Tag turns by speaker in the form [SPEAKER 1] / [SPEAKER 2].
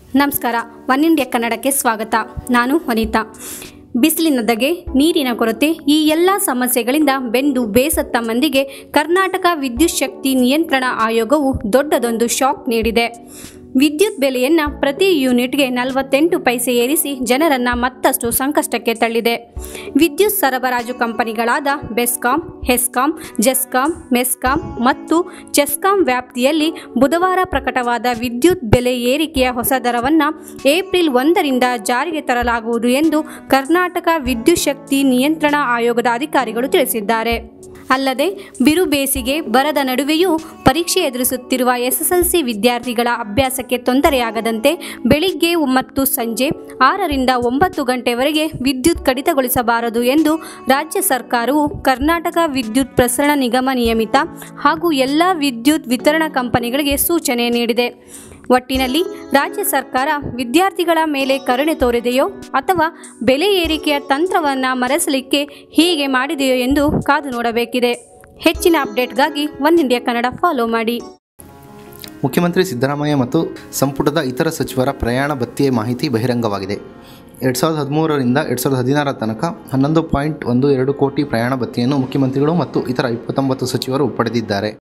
[SPEAKER 1] ನಮಸ್ಕಾರ one India ಕನ್ನಡಕ್ಕೆ ಸ್ವಾಗತ ನಾನು ವನಿತಾ ಬಿಸಿಲಿನ ಧಗೆ ನೀರಿನ ಕೊರತೆ ಈ ಎಲ್ಲ ಸಮಸ್ಯೆಗಳಿಂದ ಬೆಂದು ಬೇಸತ್ತ ಮಂದಿಗೆ ಕರ್ನಾಟಕ ವಿದ್ಯುತ್ ಶಕ್ತಿ ನಿಯಂತ್ರಣ ಆಯೋಗವು ದೊಡ್ಡದೊಂದು ಶಾಕ್ ನೀಡಿದೆ ವಿದ್ಯುತ್ ಬೆಲೆಯನ್ನು ಪ್ರತಿ ಯೂನಿಟ್ಗೆ ನಲವತ್ತೆಂಟು ಪೈಸೆ ಏರಿಸಿ ಜನರನ್ನು ಮತ್ತಷ್ಟು ಸಂಕಷ್ಟಕ್ಕೆ ತಳ್ಳಿದೆ ವಿದ್ಯುತ್ ಸರಬರಾಜು ಕಂಪನಿಗಳಾದ ಬೆಸ್ಕಾಂ ಹೆಸ್ಕಾಂ ಜೆಸ್ಕಾಂ ಮೆಸ್ಕಾಂ ಮತ್ತು ಚೆಸ್ಕಾಂ ವ್ಯಾಪ್ತಿಯಲ್ಲಿ ಬುಧವಾರ ಪ್ರಕಟವಾದ ವಿದ್ಯುತ್ ಬೆಲೆ ಏರಿಕೆಯ ಹೊಸ ದರವನ್ನು ಏಪ್ರಿಲ್ ಒಂದರಿಂದ ಜಾರಿಗೆ ತರಲಾಗುವುದು ಎಂದು ಕರ್ನಾಟಕ ವಿದ್ಯುತ್ ಶಕ್ತಿ ನಿಯಂತ್ರಣ ಆಯೋಗದ ಅಧಿಕಾರಿಗಳು ತಿಳಿಸಿದ್ದಾರೆ ಅಲ್ಲದೆ ಬಿರು ಬೇಸಿಗೆ ಬರದ ನಡುವೆಯೂ ಪರೀಕ್ಷೆ ಎದುರಿಸುತ್ತಿರುವ ಎಸ್ಎಸ್ಎಲ್ಸಿ ವಿದ್ಯಾರ್ಥಿಗಳ ಅಭ್ಯಾಸಕ್ಕೆ ತೊಂದರೆಯಾಗದಂತೆ ಬೆಳಿಗ್ಗೆ ಮತ್ತು ಸಂಜೆ ಆರರಿಂದ ಒಂಬತ್ತು ಗಂಟೆವರೆಗೆ ವಿದ್ಯುತ್ ಕಡಿತಗೊಳಿಸಬಾರದು ಎಂದು ರಾಜ್ಯ ಸರ್ಕಾರವು ಕರ್ನಾಟಕ ವಿದ್ಯುತ್ ಪ್ರಸರಣ ನಿಗಮ ನಿಯಮಿತ ಹಾಗೂ ಎಲ್ಲ ವಿದ್ಯುತ್ ವಿತರಣಾ ಕಂಪನಿಗಳಿಗೆ ಸೂಚನೆ ನೀಡಿದೆ ಒಟ್ಟಿನಲ್ಲಿ ರಾಜ್ಯ ಸರ್ಕಾರ ವಿದ್ಯಾರ್ಥಿಗಳ ಮೇಲೆ ಕರುಣೆ ತೋರಿದೆಯೋ ಅಥವಾ ಬೆಲೆ ಏರಿಕೆಯ ತಂತ್ರವನ್ನು ಮರೆಸಲಿಕ್ಕೆ ಹೀಗೆ ಮಾಡಿದೆಯೋ ಎಂದು ಕಾದು ನೋಡಬೇಕಿದೆ ಹೆಚ್ಚಿನ ಅಪ್ಡೇಟ್ಗಾಗಿ ಒನ್ ಇಂಡಿಯಾ ಕನ್ನಡ ಫಾಲೋ ಮಾಡಿ
[SPEAKER 2] ಮುಖ್ಯಮಂತ್ರಿ ಸಿದ್ದರಾಮಯ್ಯ ಮತ್ತು ಸಂಪುಟದ ಇತರ ಸಚಿವರ ಪ್ರಯಾಣ ಭತ್ಯೆ ಮಾಹಿತಿ ಬಹಿರಂಗವಾಗಿದೆ ಎರಡು ಸಾವಿರದ ಹದಿಮೂರರಿಂದ ಎರಡು ಸಾವಿರದ ಹದಿನಾರರ ತನಕ ಹನ್ನೊಂದು ಪಾಯಿಂಟ್ ಒಂದು ಎರಡು ಕೋಟಿ ಪ್ರಯಾಣ ಭತ್ಯೆಯನ್ನು ಮುಖ್ಯಮಂತ್ರಿಗಳು ಮತ್ತು ಇತರ ಇಪ್ಪತ್ತೊಂಬತ್ತು ಸಚಿವರು ಪಡೆದಿದ್ದಾರೆ